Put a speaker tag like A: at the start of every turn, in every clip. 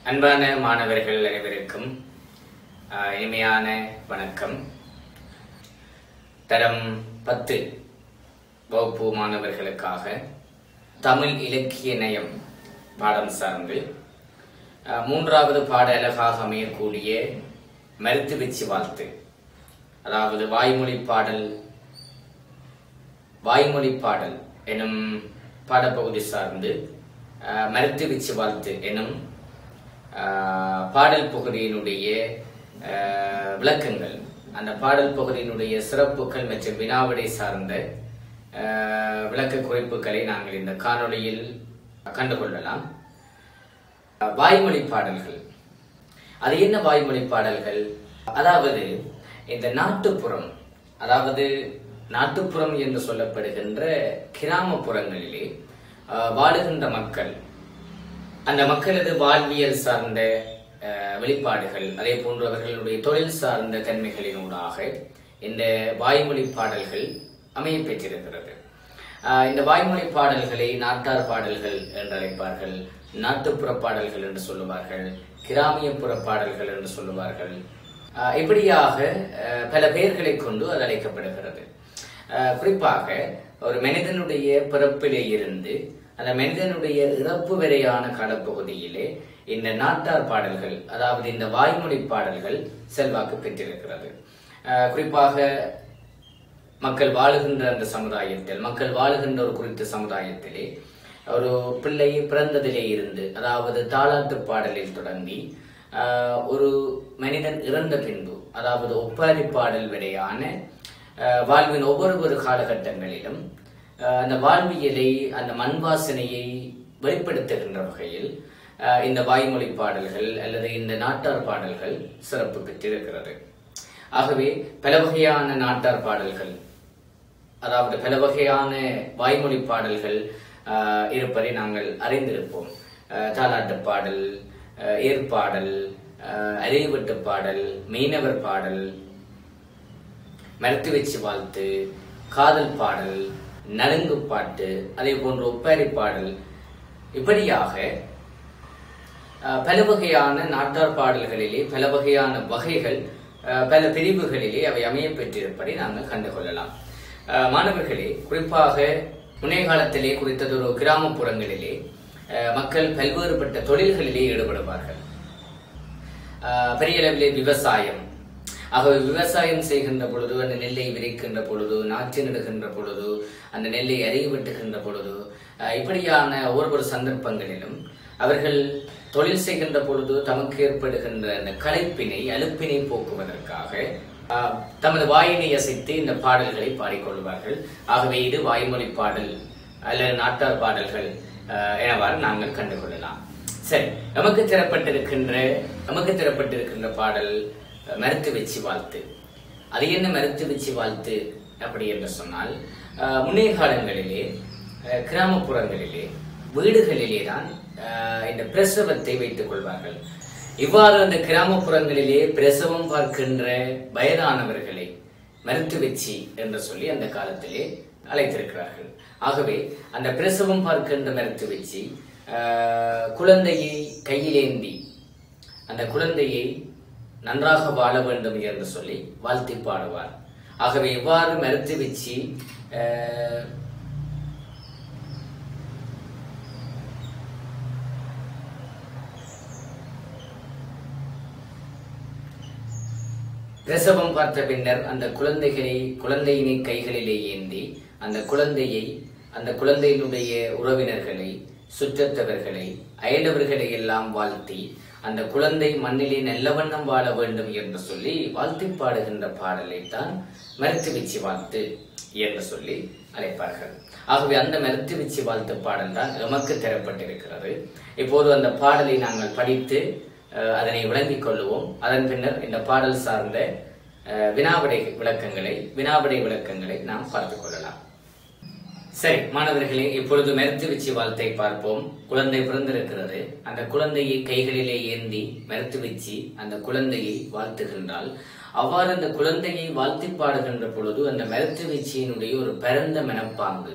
A: அன்பான மாணவர்கள் அனைவருக்கும் ஆஹ், இனிமையான வணக்கம் தரம் பத்து வகுப்பு மாணவர்களுக்காக தமிழ் இலக்கிய நயம் பாடம் சார்ந்து ஆஹ், மூன்றாவது பாட அழகாக அமையக்கூடிய மருத்து வெச்சு வாழ்த்து அதாவது வாய்மொழி பாடல் வாய்மொழி பாடல் எனும் பாடப்பகுதி சார்ந்து ஆஹ், மருத்து விச்சு வாழ்த்து எனும் ஆஹ், பாடல் பகுதியினுடைய ஆஹ், விளக்கங்கள் அந்த பாடல் பகுதியினுடைய சிறப்புகள் மற்றும் வினாவிடை சார்ந்த ஆஹ், விளக்க குறிப்புகளை நாங்கள் இந்த காணொளியில் கண்டுகொள்ளலாம் ஆஹ், வாய்மொழி பாடல்கள் அது என்ன வாய்மொழி பாடல்கள் அதாவது இந்த நாட்டுப்புறம் அதாவது நாட்டுப்புறம் என்று சொல்லப்படுகின்ற கிராமப்புறங்களிலே ஆஹ், வாழுகின்ற மக்கள் அந்த மக்களது வாழ்வியல் சார்ந்த ஆஹ், வெளிப்பாடுகள் அதே போன்று அவர்களுடைய தொழில் சார்ந்த தன்மைகளினூடாக இந்த வாய்மொழி பாடல்கள் அமைய பெற்றிருக்கிறது ஆஹ், இந்த வாய்மொழி பாடல்களை நாட்டார் பாடல்கள் என்று அழைப்பார்கள் நாட்டுப்புற பாடல்கள் என்று சொல்லுவார்கள் கிராமியப்புற பாடல்கள் என்று சொல்லுவார்கள் ஆஹ், இப்படியாக ஆஹ், பல பெயர்களை கொண்டு அது அழைக்கப்படுகிறது ஆஹ், குறிப்பாக ஒரு மனிதனுடைய பிறப்பிலே இருந்து அந்த மனிதனுடைய இறப்பு வரையான காலப்பகுதியிலே இந்த நாட்டார் பாடல்கள் அதாவது இந்த வாய்மொழி பாடல்கள் செல்வாக்கு பெற்றிருக்கிறது ஆஹ், குறிப்பாக மக்கள் வாழுகின்ற அந்த சமுதாயத்தில் மக்கள் வாழுகின்ற ஒரு குறித்த சமுதாயத்திலே ஒரு பிள்ளை பிறந்ததிலே இருந்து அதாவது தாலாட்டு பாடலில் தொடங்கி ஆஹ், ஒரு மனிதன் இறந்த பின்பு அதாவது ஒப்பாரி பாடல் வரையான ஆஹ், வாழ்வின் ஒவ்வொரு ஒரு காலகட்டங்களிலும் ஆஹ், அந்த வாழ்வியலை அந்த மண் வாசனையை வெளிப்படுத்துகின்ற வகையில் ஆஹ், இந்த வாய்மொழி பாடல்கள் அல்லது இந்த நாட்டார் பாடல்கள் சிறப்பு பெற்றிருக்கிறது ஆகவே பல வகையான நாட்டார் பாடல்கள் அதாவது பல வகையான வாய்மொழி பாடல்கள் ஆஹ், இருப்பதை நாங்கள் அறிந்திருப்போம் ஆஹ், தாலாட்டு பாடல் ஆஹ், ஏற்பாடல் ஆஹ், அரியவட்டு பாடல் மீனவர் பாடல் மரத்து வச்சு வாழ்த்து காதல் பாடல் நலுங்கு பாட்டு அதே போன்று ஒப்பாரி பாடல் இப்படியாக அஹ், பல வகையான நாட்டார் பாடல்களிலே பல வகையான வகைகள் அஹ், பல பிரிவுகளிலே அவை அமைய பெற்றிருப்பதை நாங்கள் கண்டுகொள்ளலாம் அஹ், மாணவர்களே குறிப்பாக முன்னைய காலத்திலே குறித்ததொரு கிராமப்புறங்களிலே அஹ், மக்கள் பல்வேறுபட்ட தொழில்களிலே ஈடுபடுவார்கள் ஆஹ் பெரிய அளவிலே விவசாயம் ஆகவே விவசாயம் செய்கின்ற பொழுது அந்த நெல்லை விதைக்கின்ற பொழுது நாற்று நடுகின்ற பொழுது அந்த நெல்லை அறிவு வெட்டுகின்ற பொழுது ஆஹ் இப்படியான ஒவ்வொரு சந்தர்ப்பங்களிலும் அவர்கள் தொழில் செய்கின்ற பொழுது தமக்கு ஏற்படுகின்ற அந்த களைப்பினை அலுப்பினை போக்குவதற்காக ஆஹ் தமது வாயினை அசைத்து இந்த பாடல்களை பாடிக்கொள்வார்கள் ஆகவே இது வாய்மொழி பாடல் அல்லது நாட்டார் பாடல்கள் ஆஹ் எனவாறு நாங்கள் கண்டுகொள்ளலாம் சரி நமக்கு தரப்பட்டிருக்கின்ற நமக்கு தரப்பட்டிருக்கின்ற பாடல் அஹ், மருத்து வச்சு வாழ்த்து அது என்ன மருத்து வச்சு வாழ்த்து அப்படி என்று சொன்னால் அஹ், முன்னைய காலங்களிலே அஹ், கிராமப்புறங்களிலே வீடுகளிலே தான் அஹ், இந்த பிரசவத்தை வைத்துக் கொள்வார்கள் இவ்வாறு அந்த கிராமப்புறங்களிலே பிரசவம் பார்க்கின்ற வயதானவர்களை மருத்து வச்சி என்று சொல்லி அந்த காலத்திலே அழைத்திருக்கிறார்கள் ஆகவே அந்த பிரசவம் பார்க்கின்ற மருத்து வச்சி ஆஹ், குழந்தையை கையிலேந்தி அந்த குழந்தையை நன்றாக வாழ வேண்டும் என்று சொல்லி வாழ்த்தி பாடுவார் ஆகவே இவ்வாறு மருத்து வச்சு ஆஹ், பிரசவம் பார்த்த பின்னர் அந்த குழந்தைகளை குழந்தையினை கைகளிலே ஏந்தி அந்த குழந்தையை அந்த குழந்தையினுடைய உறவினர்களை சுற்றத்தவர்களை அயலவர்களை எல்லாம் வாழ்த்தி அந்த குழந்தை மண்ணிலே நல்லவண்ணம் வாழ வேண்டும் என்று சொல்லி வாழ்த்தி பாடுகின்ற பாடலை தான் மருத்து விச்சி வாழ்த்து என்று சொல்லி அழைப்பார்கள் ஆகவே அந்த மருத்து விச்சி வாழ்த்து பாடல் தான் எமக்கு தரப்பட்டிருக்கிறது இப்போது அந்த பாடலை நாங்கள் படித்து அஹ், அதனை விளங்கிக் கொள்ளுவோம் அதன் பின்னர் இந்த பாடல் சார்ந்த அஹ், வினாவிடை விளக்கங்களை வினாவிடை விளக்கங்களை நாம் பார்த்துக் கொள்ளலாம் சரி மாணவர்களே இப்பொழுது மருத்து வச்சு வாழ்த்தை பார்ப்போம் குழந்தை பிறந்திருக்கிறது அந்த குழந்தையை கைகளிலே ஏந்தி மருத்து வச்சு அந்த குழந்தையை வாழ்த்துகின்றால் அவ்வாறு அந்த குழந்தையை வாழ்த்தி பாடுகின்ற பொழுது அந்த மருத்து வீச்சியினுடைய ஒரு பரந்த மனப்பாங்கு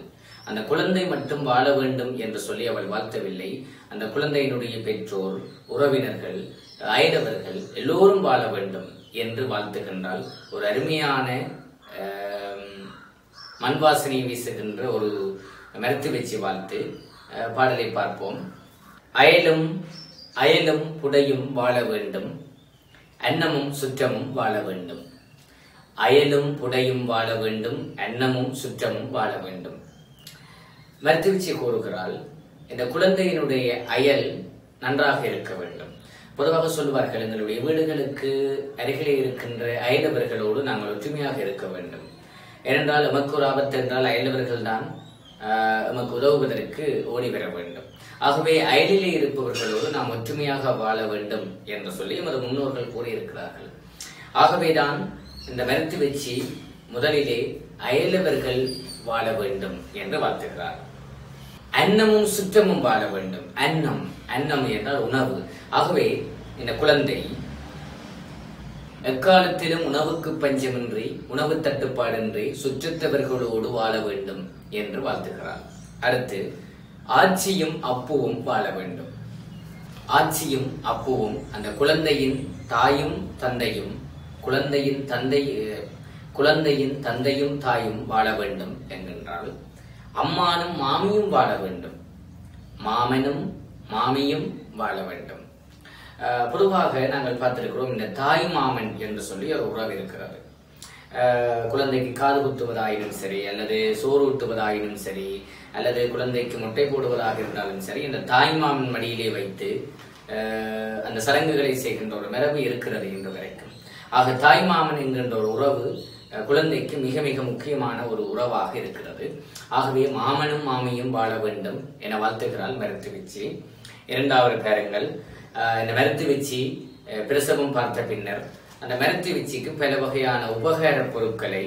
A: அந்த குழந்தை மட்டும் வாழ வேண்டும் என்று சொல்லி அவள் வாழ்த்தவில்லை அந்த குழந்தையினுடைய பெற்றோர் உறவினர்கள் அயலவர்கள் எல்லோரும் வாழ வேண்டும் என்று வாழ்த்துகின்றால் ஒரு அருமையான ஆம், மண் வாசனை வீசுகின்ற ஒரு மருத்து வச்சு வாழ்த்து அஹ், பாடலை பார்ப்போம் அயலும் அயலும் புடையும் வாழ வேண்டும் அன்னமும் சுற்றமும் வாழ வேண்டும் அயலும் புடையும் வாழ வேண்டும் அன்னமும் சுற்றமும் வாழ வேண்டும் மருத்துவச்சி கூறுகிறாள் இந்த குழந்தையினுடைய அயல் நன்றாக இருக்க வேண்டும் பொதுவாக சொல்லுவார்கள் எங்களுடைய வீடுகளுக்கு அருகிலே இருக்கின்ற அயலவர்களோடு நாங்கள் ஒற்றுமையாக இருக்க வேண்டும் ஏனென்றால் எமக்கு ஒரு ஆபத்து என்றால் அயலவர்கள் தான் எமக்கு உதவுவதற்கு ஓடி வர வேண்டும் ஆகவே அயலிலே இருப்பவர்களோடு நாம் ஒற்றுமையாக வாழ வேண்டும் என்று சொல்லி எமது முன்னோர்கள் கூறியிருக்கிறார்கள் ஆகவேதான் இந்த மருத்து வச்சு முதலிலே அயலவர்கள் வாழ வேண்டும் என்று வாழ்த்துகிறார் அன்னமும் சுற்றமும் வாழ வேண்டும் அன்னம் அன்னம் என்றால் உணவு ஆகவே இந்த குழந்தை எக்காலத்திலும் உணவுக்கு பஞ்சமின்றி உணவு தட்டுப்பாடின்றி சுற்றத்தவர்களோடு வாழ வேண்டும் என்று வாழ்த்துகிறார் அடுத்து ஆட்சியும் அப்புவும் வாழ வேண்டும் ஆட்சியும் அப்புவும் அந்த குழந்தையின் தாயும் தந்தையும் குழந்தையின் தந்தை அஹ், குழந்தையின் தந்தையும் தாயும் வாழ வேண்டும் என்கின்றால் அம்மானும் மாமியும் வாழ வேண்டும் மாமனும் மாமியும் வாழ வேண்டும் அஹ், பொதுவாக நாங்கள் பார்த்திருக்கிறோம் இந்த தாய் மாமன் என்று சொல்லி ஒரு உறவு இருக்கிறது அஹ், குழந்தைக்கு காது குத்துவதாயினும் சரி அல்லது சோறு ஊட்டுவதாயினும் சரி அல்லது குழந்தைக்கு முட்டை போடுவதாக இருந்தாலும் சரி இந்த தாய் மாமன் மடியிலே வைத்து அஹ், அந்த சடங்குகளை செய்கின்ற ஒரு மரபு இருக்கிறது இன்று வரைக்கும் ஆக தாய் மாமன் என்கின்ற ஒரு உறவு அஹ், குழந்தைக்கு மிக மிக முக்கியமான ஒரு உறவாக இருக்கிறது ஆகவே மாமனும் மாமியும் வாழ வேண்டும் என வாழ்த்துகிறாள் மருத்து வச்சு இரண்டாவது பேரங்கள் அஹ், இந்த மருத்து வச்சு அஹ், பிரசவம் பார்த்த பின்னர் அந்த மருத்து வச்சிக்கு பல வகையான உபகார பொருட்களை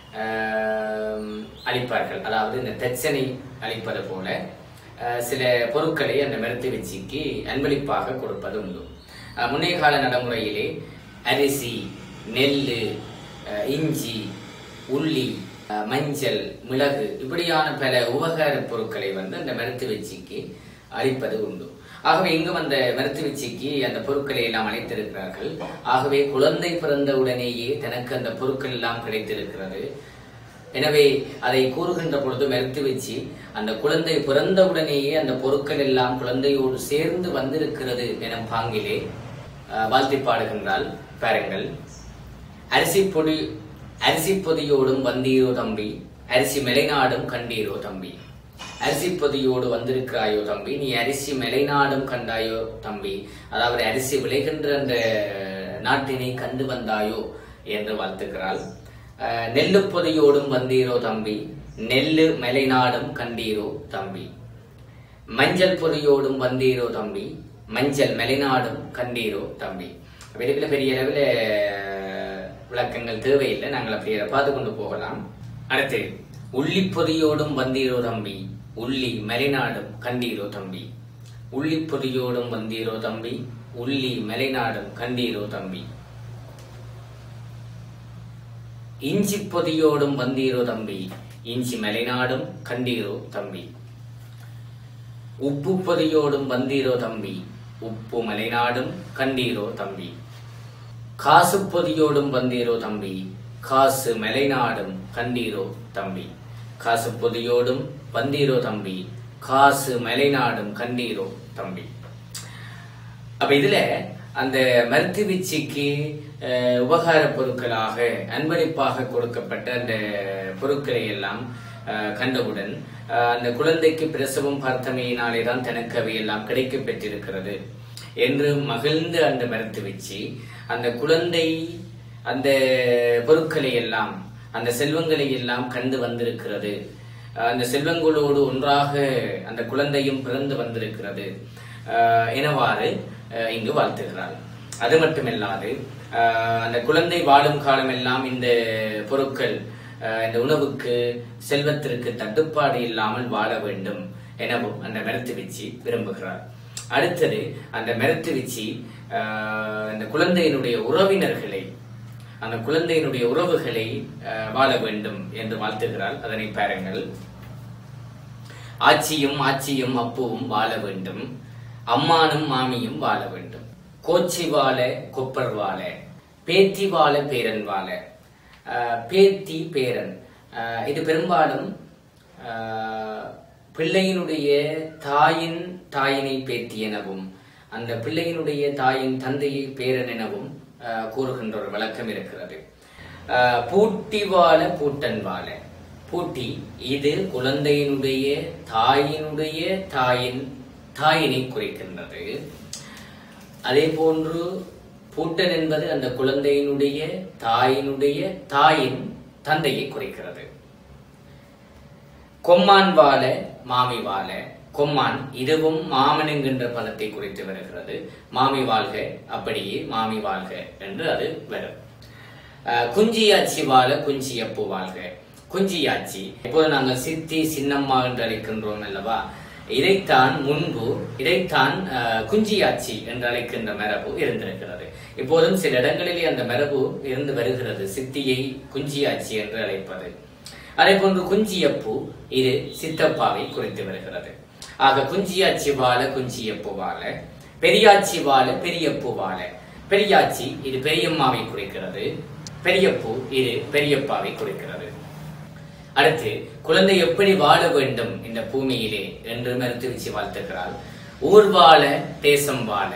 A: ஆம், அளிப்பார்கள் அதாவது இந்த தச்சனை அளிப்பது போல அஹ், சில பொருட்களை அந்த மருத்து வச்சிக்கு அன்பளிப்பாக கொடுப்பது உண்டு அஹ், முன்னைய கால நடைமுறையிலே அரிசி நெல் இஞ்சி உள்ளி அஹ், மஞ்சள் மிளகு இப்படியான பல உபகார பொருட்களை வந்து அந்த மருத்து வச்சிக்கு அளிப்பது உண்டு ஆகவே இங்கு வந்த மருத்து வச்சிக்கு அந்த பொருட்களை எல்லாம் அளித்திருக்கிறார்கள் ஆகவே குழந்தை பிறந்த உடனேயே தனக்கு அந்த பொருட்கள் எல்லாம் கிடைத்திருக்கிறது எனவே அதை கூறுகின்ற பொழுது மறுத்து வச்சு அந்த குழந்தை பிறந்தவுடனேயே அந்த பொருட்கள் எல்லாம் குழந்தையோடு சேர்ந்து வந்திருக்கிறது எனும் பாங்கிலே அஹ், வாழ்த்தி பாடுகின்றால் பாருங்கள் அரிசி பொடி அரிசி பொதியோடும் வந்தீரோ தம்பி அரிசி மெலைநாடும் கண்டீரோ தம்பி அரிசி பொதியோடு வந்திருக்கிறாயோ தம்பி நீ அரிசி மெலைநாடும் கண்டாயோ தம்பி அதாவது அரிசி விளைகின்ற அந்த நாட்டினை கண்டு வந்தாயோ என்று வாழ்த்துக்கிறாள் அஹ், நெல்லு பொதியோடும் வந்தீரோ தம்பி நெல்லு மெலைநாடும் கண்டீரோ தம்பி மஞ்சள் பொதியோடும் வந்தீரோ தம்பி மஞ்சள் மெலிநாடும் கண்டீரோ தம்பி அப்ப இதுக்குள்ள பெரிய அளவில் விளக்கங்கள் தேவையில்லை நாங்கள் அப்படியே பார்த்து கொண்டு போகலாம் அடுத்து உள்ளி பொதியோடும் வந்தீரோ தம்பி உள்ளி மெலிநாடும் கண்டீரோ தம்பி உள்ளி பொதியோடும் வந்தீரோ தம்பி உள்ளி மெலிநாடும் கண்டீரோ தம்பி இஞ்சி பொதியோடும் வந்தீரோ தம்பி இஞ்சி மெலிநாடும் கண்டீரோ தம்பி உப்பு பொதியோடும் வந்தீரோ தம்பி உப்பு மலைநாடும் கண்டீரோ தம்பி காசு பொதியோடும் வந்தீரோ தம்பி காசு மலைநாடும் கண்டீரோ தம்பி காசு பொதியோடும் வந்தீரோ தம்பி காசு மலைநாடும் கண்டீரோ தம்பி அப்ப இதுல அந்த மருத்து வீச்சுக்கு அஹ், உபகார பொருட்களாக அன்பளிப்பாக கொடுக்கப்பட்ட அந்த பொருட்களை எல்லாம் அஹ், கண்டவுடன் அஹ், அந்த குழந்தைக்கு பிரசவம் பார்த்தமையினாலே தான் தனக்கு அவையெல்லாம் கிடைக்கப் பெற்றிருக்கிறது என்று மகிழ்ந்து அந்த மருத்து வச்சு அந்த குழந்தை அந்த பொருட்களை எல்லாம் அந்த செல்வங்களை எல்லாம் கண்டு வந்திருக்கிறது அஹ், அந்த செல்வங்களோடு ஒன்றாக அந்த குழந்தையும் பிறந்து வந்திருக்கிறது அஹ், எனவாறு அஹ், இங்கு வாழ்த்துகிறாள் அது மட்டுமில்லாது அஹ், அந்த குழந்தை வாழும் காலமெல்லாம் இந்த பொருட்கள் அஹ், இந்த உணவுக்கு செல்வத்திற்கு தட்டுப்பாடு இல்லாமல் வாழ வேண்டும் எனவும் அந்த மருத்து வச்சு விரும்புகிறார் அடுத்தது அந்த மருத்து வச்சு அந்த குழந்தையினுடைய உறவினர்களை அந்த குழந்தையினுடைய உறவுகளை அஹ், வாழ வேண்டும் என்று வாழ்த்துகிறாள் அதனை பாருங்கள் ஆச்சியும் ஆச்சியும் அப்புவும் வாழ வேண்டும் அம்மானும் மாமியும் வாழ வேண்டும் கோச்சி வாழ கொப்பர் வாழ பேத்தி வாழ பேரன் வாழ ஆஹ் பேத்தி பேரன் ஆஹ் இது பெரும்பாலும் ஆஹ் பிள்ளையினுடைய தாயின் தாயினை பேத்தி எனவும் அந்த பிள்ளையினுடைய தாயின் தந்தையை பேரன் எனவும் ஆஹ் கூறுகின்ற ஒரு வழக்கம் இருக்கிறது ஆஹ் பூட்டி வாழ பூட்டன் வாழ பூட்டி இது குழந்தையினுடைய தாயினுடைய தாயின் தாயினை குறிக்கின்றது அதே போன்று பூட்டன் என்பது அந்த குழந்தையினுடைய தாயினுடைய தாயின் தந்தையை குறிக்கிறது கொம்மான் வாழ மாமி வாழ கொம்மான் இதுவும் மாமன் என்கின்ற பதத்தை குறித்து வருகிறது மாமி வாழ்க அப்படியே மாமி வாழ்க என்று அது வரும் அஹ், குஞ்சியாச்சி வாழ குஞ்சியப்பு வாழ்க குஞ்சியாச்சி இப்போது நாங்கள் சித்தி சின்னம்மா என்று அழைக்கின்றோம் அல்லவா இதைத்தான் முன்பு இதைத்தான் அஹ், குஞ்சியாச்சி என்று அழைக்கின்ற மரபு இருந்திருக்கிறது இப்போதும் சில இடங்களிலே அந்த மரபு இருந்து வருகிறது சித்தியை குஞ்சியாச்சி என்று அழைப்பது அதே போன்று குஞ்சியப்பு இது சித்தப்பாவை குறித்து வருகிறது ஆக குஞ்சியாச்சி வாழ குஞ்சியப்பு வாழ பெரியாச்சி வாழ பெரியப்பு வாழ பெரியாச்சி இது பெரியம்மாவை குறிக்கிறது பெரியப்பு இது பெரியப்பாவை குறிக்கிறது அடுத்து குழந்தை எப்படி வாழ வேண்டும் இந்த பூமியிலே என்று மருத்துவச்சி வாழ்த்துகிறாள் ஊர் வாழ தேசம் வாழ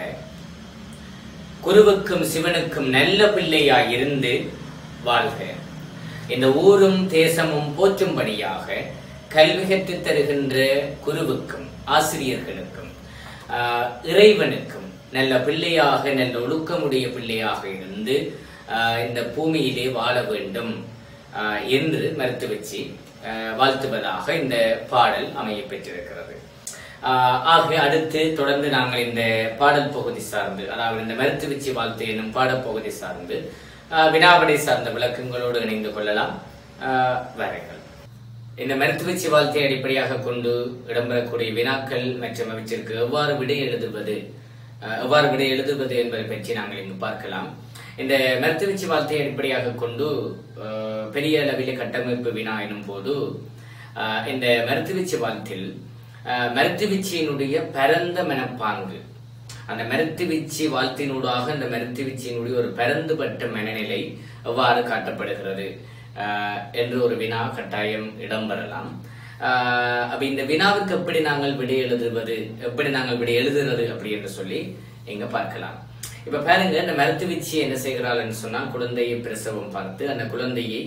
A: குருவுக்கும் சிவனுக்கும் நல்ல பிள்ளையாய் இருந்து வாழ்க இந்த ஊரும் தேசமும் போற்றும்படியாக கல்வி கற்றுத் தருகின்ற குருவுக்கும் ஆசிரியர்களுக்கும் ஆஹ், இறைவனுக்கும் நல்ல பிள்ளையாக நல்ல ஒழுக்கமுடைய பிள்ளையாக இருந்து ஆஹ், இந்த பூமியிலே வாழ வேண்டும் ஆஹ், என்று மருத்துவச்சி ஆஹ், வாழ்த்துவதாக இந்த பாடல் அமைய பெற்றிருக்கிறது ஆஹ் ஆக அடுத்து தொடர்ந்து நாங்கள் இந்த பாடல் பகுதி சார்ந்து அதாவது இந்த மருத்துவச்சி வாழ்த்து என்னும் பாடப்பகுதி சார்ந்து ஆஹ் வினாவிடை சார்ந்த விளக்கங்களோடு இணைந்து கொள்ளலாம் ஆஹ் வாருங்கள் இந்த மருத்துவச்சி வாழ்த்தை அடிப்படையாக கொண்டு இடம்பெறக்கூடிய வினாக்கள் மற்றும் அவற்றிற்கு எவ்வாறு விடை எழுதுவது ஆஹ் எவ்வாறு விடை எழுதுவது என்பதை பற்றி நாங்கள் இங்கு பார்க்கலாம் இந்த மருத்துவச்சி வாழ்த்தை அடிப்படையாக கொண்டு ஆஹ் பெரிய அளவிலே கட்டமைப்பு வினா எனும் போது ஆஹ் இந்த மருத்துவச்சி வாழ்த்தில் ஆஹ் மருத்துவச்சியினுடைய பரந்த மனப்பாங்கு அந்த மருத்துவச்சி வாழ்த்தினூடாக அந்த மருத்துவச்சியினுடைய ஒரு பரந்துபட்ட மனநிலை எவ்வாறு காட்டப்படுகிறது ஆஹ் என்று ஒரு வினா கட்டாயம் இடம்பெறலாம் ஆஹ் அப்ப இந்த வினாவுக்கு எப்படி நாங்கள் விடை எழுதுவது எப்படி நாங்கள் விடை எழுதுறது அப்படி என்று சொல்லி இங்க பார்க்கலாம் இப்ப பாருங்க இந்த மருத்துவச்சி என்ன செய்கிறாள்னு சொன்னால் குழந்தையை பிரசவம் பார்த்து அந்த குழந்தையை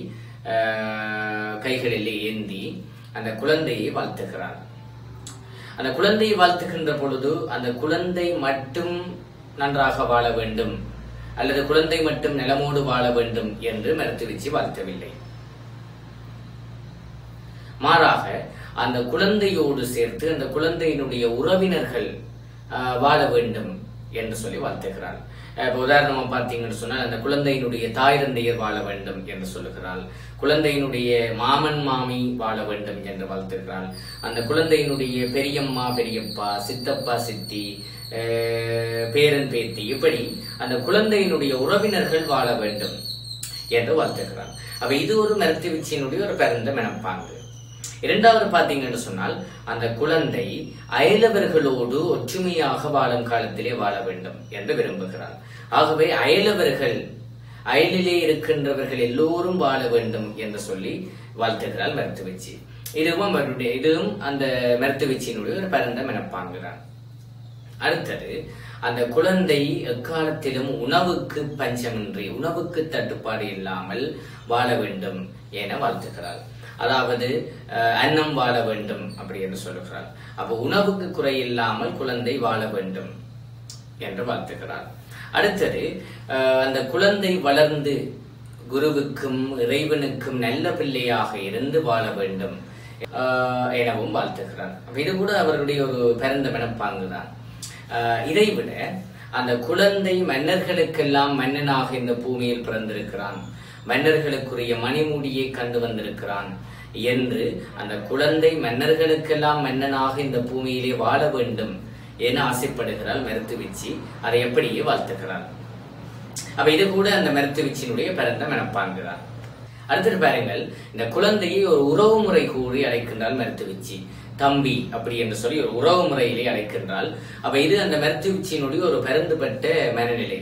A: ஆஹ் கைகளிலே ஏந்தி அந்த குழந்தையை வாழ்த்துகிறாள் அந்த குழந்தையை வாழ்த்துகின்ற பொழுது அந்த குழந்தை மட்டும் நன்றாக வாழ வேண்டும் அல்லது குழந்தை மட்டும் நிலமோடு வாழ வேண்டும் என்று மருத்துவச்சி வாழ்த்தவில்லை மாறாக அந்த குழந்தையோடு சேர்த்து அந்த குழந்தையினுடைய உறவினர்கள் ஆஹ், வாழ வேண்டும் என்று சொல்லி வாழ்த்துகிறாள் அஹ், இப்ப உதாரணமா பார்த்தீங்கன்னு சொன்னால் அந்த குழந்தையினுடைய தாய் தந்தையர் வாழ வேண்டும் என்று சொல்லுகிறாள் குழந்தையினுடைய மாமன் மாமி வாழ வேண்டும் என்று வாழ்த்துகிறாள் அந்த குழந்தையினுடைய பெரியம்மா பெரியப்பா சித்தப்பா சித்தி அஹ், பேரன் பேத்தி இப்படி அந்த குழந்தையினுடைய உறவினர்கள் வாழ வேண்டும் என்று வாழ்த்துகிறார் அப்ப இது ஒரு மருத்துவச்சியினுடைய ஒரு பிறந்த மனப்பாங்கு இரண்டாவது பாத்தீங்கன்னு சொன்னால் அந்த குழந்தை அயலவர்களோடு ஒற்றுமையாக வாழும் காலத்திலே வாழ வேண்டும் என்று விரும்புகிறார் ஆகவே அயலவர்கள் அயலிலே இருக்கின்றவர்கள் எல்லோரும் வாழ வேண்டும் என்று சொல்லி வாழ்த்துகிறாள் மருத்துவச்சி இதுவும் அவருடைய இதுவும் அந்த மருத்துவச்சியினுடைய ஒரு பரந்த மனப்பாங்குதான் அடுத்தது அந்த குழந்தை எக்காலத்திலும் உணவுக்கு பஞ்சமின்றி உணவுக்கு தட்டுப்பாடு இல்லாமல் வாழ வேண்டும் என வாழ்த்துகிறாள் அதாவது அஹ், அன்னம் வாழ வேண்டும் அப்படி என்று சொல்லுகிறாள் அப்போ உணவுக்கு குறை இல்லாமல் குழந்தை வாழ வேண்டும் என்று வாழ்த்துகிறார் அடுத்தது அஹ், அந்த குழந்தை வளர்ந்து குருவுக்கும் இறைவனுக்கும் நல்ல பிள்ளையாக இருந்து வாழ வேண்டும் அஹ், எனவும் வாழ்த்துகிறார் அப்ப இது கூட அவருடைய ஒரு பிறந்த மனப்பாங்கு தான் இதை விட அந்த குழந்தை மன்னர்களுக்கெல்லாம் மன்னனாக இந்த பூமியில் பிறந்திருக்கிறான் மன்னர்களுக்குரிய மணிமுடியை கண்டு வந்திருக்கிறான் என்று அந்த குழந்தை மன்னர்களுக்கெல்லாம் மன்னனாக இந்த பூமியிலே வாழ வேண்டும் என ஆசைப்படுகிறாள் மருத்துவச்சி அதை எப்படியே வாழ்த்துகிறாள் அப்ப இது கூட அந்த மருத்துவச்சியினுடைய பிறந்த மனப்பாங்குதான் அடுத்தது பாருங்கள் இந்த குழந்தையை ஒரு உறவு முறை கூறி அழைக்கின்றாள் மருத்துவச்சி தம்பி அப்படி என்று சொல்லி ஒரு உறவு முறையிலே அழைக்கின்றாள் அப்ப இது அந்த மருத்துவச்சியினுடைய ஒரு பரந்துபட்ட மனநிலை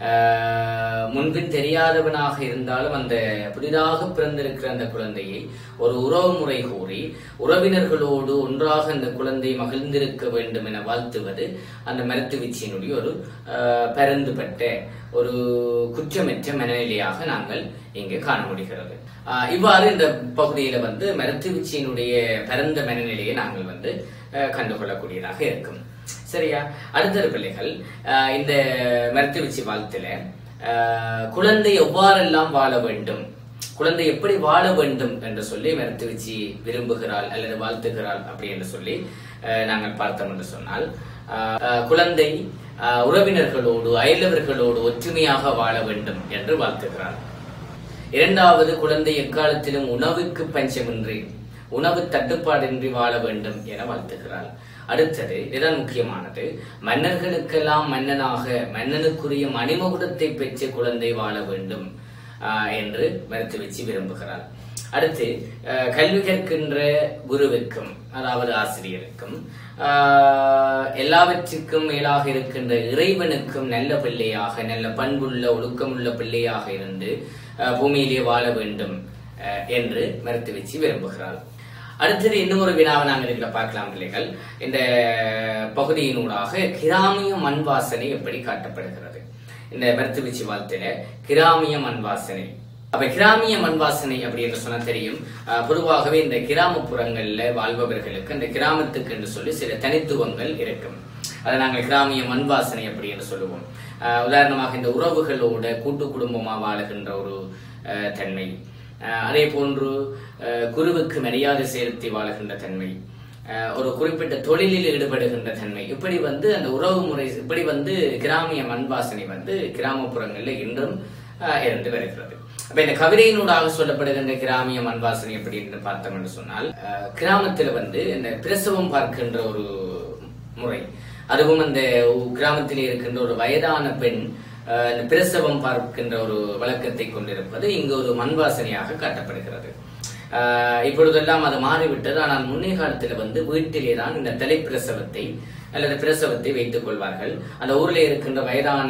A: ஆஹ் முன்பின் தெரியாதவனாக இருந்தாலும் அந்த புதிதாக பிறந்திருக்கிற அந்த குழந்தையை ஒரு உறவு முறை கூறி உறவினர்களோடு ஒன்றாக அந்த குழந்தை மகிழ்ந்திருக்க வேண்டும் என வாழ்த்துவது அந்த மருத்துவச்சியினுடைய ஒரு ஆஹ் பரந்துபட்ட ஒரு குற்றமற்ற மனநிலையாக நாங்கள் இங்கு காண முடிகிறது ஆஹ் இவ்வாறு இந்த பகுதியில வந்து மருத்துவச்சியினுடைய பரந்த மனநிலையை நாங்கள் வந்து ஆஹ் கண்டுகொள்ளக்கூடியதாக இருக்கும் சரியா அடுத்த பிள்ளைகள் ஆஹ் இந்த மருத்துவச்சி வாழ்த்துல ஆஹ் குழந்தை எவ்வாறெல்லாம் வாழ வேண்டும் குழந்தை எப்படி வாழ வேண்டும் என்று சொல்லி மருத்துவச்சி விரும்புகிறாள் அல்லது வாழ்த்துகிறாள் அப்படி என்று சொல்லி ஆஹ் நாங்கள் பார்த்தோம் என்று சொன்னால் ஆஹ் ஆஹ் குழந்தை ஆஹ் உறவினர்களோடு அயலவர்களோடு ஒற்றுமையாக வாழ வேண்டும் என்று வாழ்த்துகிறாள் இரண்டாவது குழந்தை எக்காலத்திலும் உணவுக்கு பஞ்சமின்றி உணவு தட்டுப்பாடின்றி வாழ வேண்டும் என வாழ்த்துகிறாள் அடுத்தது இதுதான் முக்கியமானது மன்னர்களுக்கெல்லாம் மன்னனாக மன்னனுக்குரிய மணிமகுடத்தை பெற்ற குழந்தை வாழ வேண்டும் ஆஹ் என்று மருத்துவச்சி விரும்புகிறாள் அடுத்து ஆஹ் கல்வி கற்கின்ற குருவுக்கும் அதாவது ஆசிரியருக்கும் ஆஹ் எல்லாவற்றிற்கும் மேலாக இருக்கின்ற இறைவனுக்கும் நல்ல பிள்ளையாக நல்ல பண்புள்ள ஒழுக்கமுள்ள பிள்ளையாக இருந்து ஆஹ் பூமியிலே வாழ வேண்டும் ஆஹ் என்று மருத்துவச்சி விரும்புகிறாள் அடுத்தது இன்னும் ஒரு வினாவை நாங்கள் இதில் பார்க்கலாம் பிள்ளைகள் இந்த பகுதியினூடாக கிராமிய மண் வாசனை எப்படி காட்டப்படுகிறது இந்த மருத்துவச்சி வாழ்த்துல கிராமிய மண் வாசனை அப்ப கிராமிய மண் வாசனை அப்படி என்று சொன்னா தெரியும் அஹ், பொதுவாகவே இந்த கிராமப்புறங்கள்ல வாழ்பவர்களுக்கு இந்த கிராமத்துக்கு என்று சொல்லி சில தனித்துவங்கள் இருக்கும் அதை நாங்கள் கிராமிய மண் வாசனை அப்படி என்று சொல்லுவோம் அஹ், உதாரணமாக இந்த உறவுகளோட கூட்டு குடும்பமா வாழுகின்ற ஒரு அஹ், தன்மை அஹ், அதே போன்று அஹ், குருவுக்கு மரியாதை செலுத்தி வாழுகின்ற தன்மை அஹ், ஒரு குறிப்பிட்ட தொழிலில் ஈடுபடுகின்ற தன்மை இப்படி வந்து அந்த உறவு முறை இப்படி வந்து கிராமிய மண் வாசனை வந்து கிராமப்புறங்களில் இன்றும் அஹ், இருந்து வருகிறது அப்ப இந்த கவிதையினூடாக சொல்லப்படுகின்ற கிராமிய மண் வாசனை எப்படி என்று பார்த்தோம் என்று சொன்னால் அஹ், கிராமத்துல வந்து இந்த பிரசவம் பார்க்கின்ற ஒரு முறை அதுவும் அந்த கிராமத்திலே இருக்கின்ற ஒரு வயதான பெண் அஹ், இந்த பிரசவம் பார்க்கின்ற ஒரு வழக்கத்தை கொண்டிருப்பது இங்கு ஒரு மண் வாசனையாக காட்டப்படுகிறது ஆஹ் இப்பொழுதெல்லாம் அது மாறிவிட்டது ஆனால் முன்னே காலத்துல வந்து வீட்டிலே தான் இந்த தலைப்பிரசவத்தை அல்லது பிரசவத்தை வைத்துக் கொள்வார்கள் அந்த ஊரில் இருக்கின்ற வயதான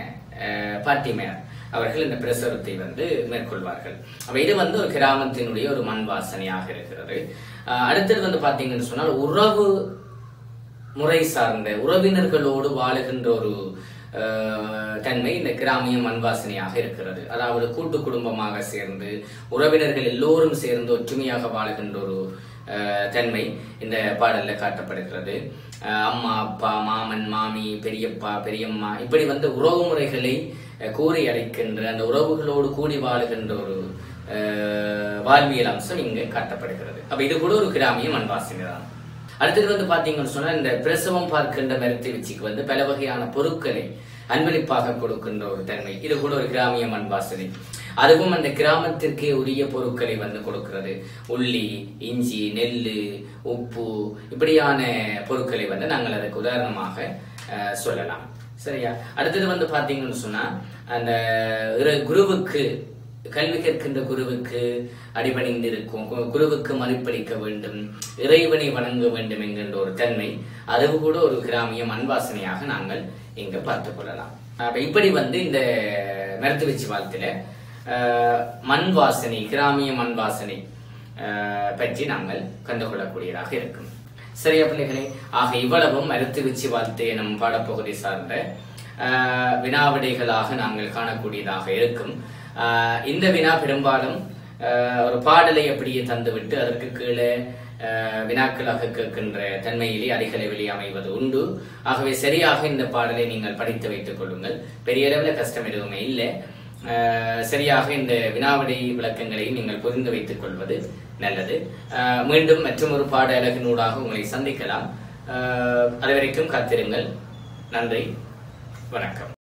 A: ஆஹ் பாட்டிமையார் அவர்கள் இந்த பிரசவத்தை வந்து மேற்கொள்வார்கள் அப்ப இது வந்து ஒரு கிராமத்தினுடைய ஒரு மண் வாசனையாக இருக்கிறது ஆஹ் அடுத்தது வந்து பாத்தீங்கன்னு சொன்னால் உறவு முறை சார்ந்த உறவினர்களோடு வாழுகின்ற ஒரு அஹ், தன்மை இந்த கிராமிய மண்வாசனையாக இருக்கிறது அதாவது கூட்டு குடும்பமாக சேர்ந்து உறவினர்கள் எல்லோரும் சேர்ந்து ஒற்றுமையாக வாழுகின்ற ஒரு அஹ், தன்மை இந்த பாடல்ல காட்டப்படுகிறது அஹ், அம்மா அப்பா மாமன் மாமி பெரியப்பா பெரியம்மா இப்படி வந்து உறவு முறைகளை அஹ், கூறி அழைக்கின்ற அந்த உறவுகளோடு கூடி வாழுகின்ற ஒரு அஹ், வாழ்வியல் அம்சம் இங்கு காட்டப்படுகிறது அப்ப இது கூட ஒரு கிராமிய மண்வாசனை தான் அடுத்தது வந்து பாத்தீங்கன்னு சொன்னா இந்த பிரசவம் பார்க்கின்ற மருத்துவ வச்சிக்கு வந்து பல வகையான பொருட்களை அன்பளிப்பாக கொடுக்கின்ற ஒரு தன்மை இது கூட ஒரு கிராமிய மண் வாசனை அதுவும் அந்த கிராமத்திற்கே உரிய பொருட்களை வந்து கொடுக்கிறது உள்ளி இஞ்சி நெல்லு உப்பு இப்படியான பொருட்களை வந்து நாங்கள் அதுக்கு உதாரணமாக அஹ், சொல்லலாம் சரியா அடுத்தது வந்து பாத்தீங்கன்னு சொன்னா அந்த இரு- குருவுக்கு கல்வி கற்கின்ற குருவுக்கு அடிபணிந்திருக்கும் கு- குருவுக்கு மதிப்பளிக்க வேண்டும் இறைவனை வணங்க வேண்டும் என்கின்ற ஒரு தன்மை அதுவு கூட ஒரு கிராமிய மண்வாசனையாக நாங்கள் இங்க பார்த்துக் கொள்ளலாம் அப்ப இப்படி வந்து இந்த மருத்துவச்சி வாழ்த்துல ஆஹ், மண் வாசனை கிராமிய மண் வாசனை ஆஹ், பற்றி நாங்கள் கண்டுகொள்ளக்கூடியதாக இருக்கும் சரியா பிள்ளைகளே ஆக இவ்வளவும் மருத்துவச்சி வாழ்த்து எனும் பாடப்பகுதி சார்ந்த ஆஹ், வினாவிடைகளாக நாங்கள் காணக்கூடியதாக இருக்கும் ஆஹ், இந்த வினா பெரும்பாலும் ஆஹ், ஒரு பாடலை அப்படியே தந்துவிட்டு அதற்கு கீழே ஆஹ், வினாக்களாக கேட்கின்ற தன்மையிலே அதிகளவிலே அமைவது உண்டு ஆகவே சரியாக இந்த பாடலை நீங்கள் படித்து வைத்துக் கொள்ளுங்கள் பெரிய அளவில் கஷ்டம் எதுவுமே இல்லை ஆஹ், சரியாக இந்த வினாவிடை விளக்கங்களையும் நீங்கள் புரிந்து வைத்துக் கொள்வது நல்லது ஆஹ், மீண்டும் மற்றொரு பாட அழகினூடாக உங்களை சந்திக்கலாம் ஆஹ், அதுவரைக்கும் காத்திருங்கள் நன்றி வணக்கம்